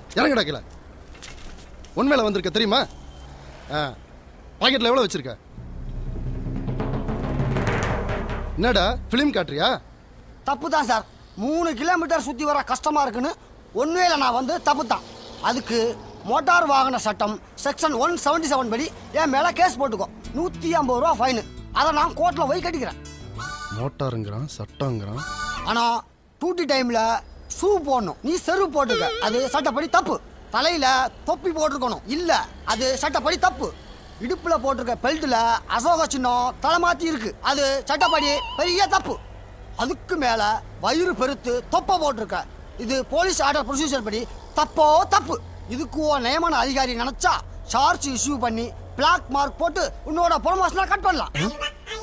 இறங்கடா கீழே உண்மையில வந்திருக்க தெரியுமா ஆ பாக்கெட்ல எவ்வளோ வச்சிருக்க என்னடா ஃபிலிம் காட்டுறியா தப்பு தான் சார் மூணு கிலோமீட்டர் சுற்றி வர கஷ்டமாக இருக்குன்னு ஒன்றுவேல நான் வந்து தப்பு தான் அதுக்கு மோட்டார் வாகன சட்டம் செக்ஷன் ஒன் செவன்டி செவன் படி என் மேலே கேஸ் போட்டுக்கோ நூற்றி ஐம்பது ரூபா ஃபைனு அதை நான் கோர்ட்டில் போய் கட்டிக்கிறேன் மோட்டாருங்கிறான் சட்டங்கிறான் ஆனால் டூட்டி டைமில் ஷூ போடணும் நீ செருப்பு போட்டுக்க அது சட்டப்படி தப்பு தலையில தொப்பி போட்டிருக்கணும் இல்ல அது சட்டப்படி தப்பு இடுப்புல போட்டிருக்க பெல்ட்ல அசோக சின்னம் தலைமாத்தி இருக்கு அது சட்டப்படி பெரிய தப்பு அதுக்கு மேல வயிறு பெருத்து தொப்பை போட்டிருக்க இது போலீஸ் ஆர்டர் ப்ரொசீஜர் படி தப்போ தப்பு இதுக்கு உன் நியமன அதிகாரி நினைச்சா சார்ஜ் இஷ்யூ பண்ணி பிளாக் மார்க் போட்டு உன்னோட ப்ரொமோஷனை கட் பண்ணலாம்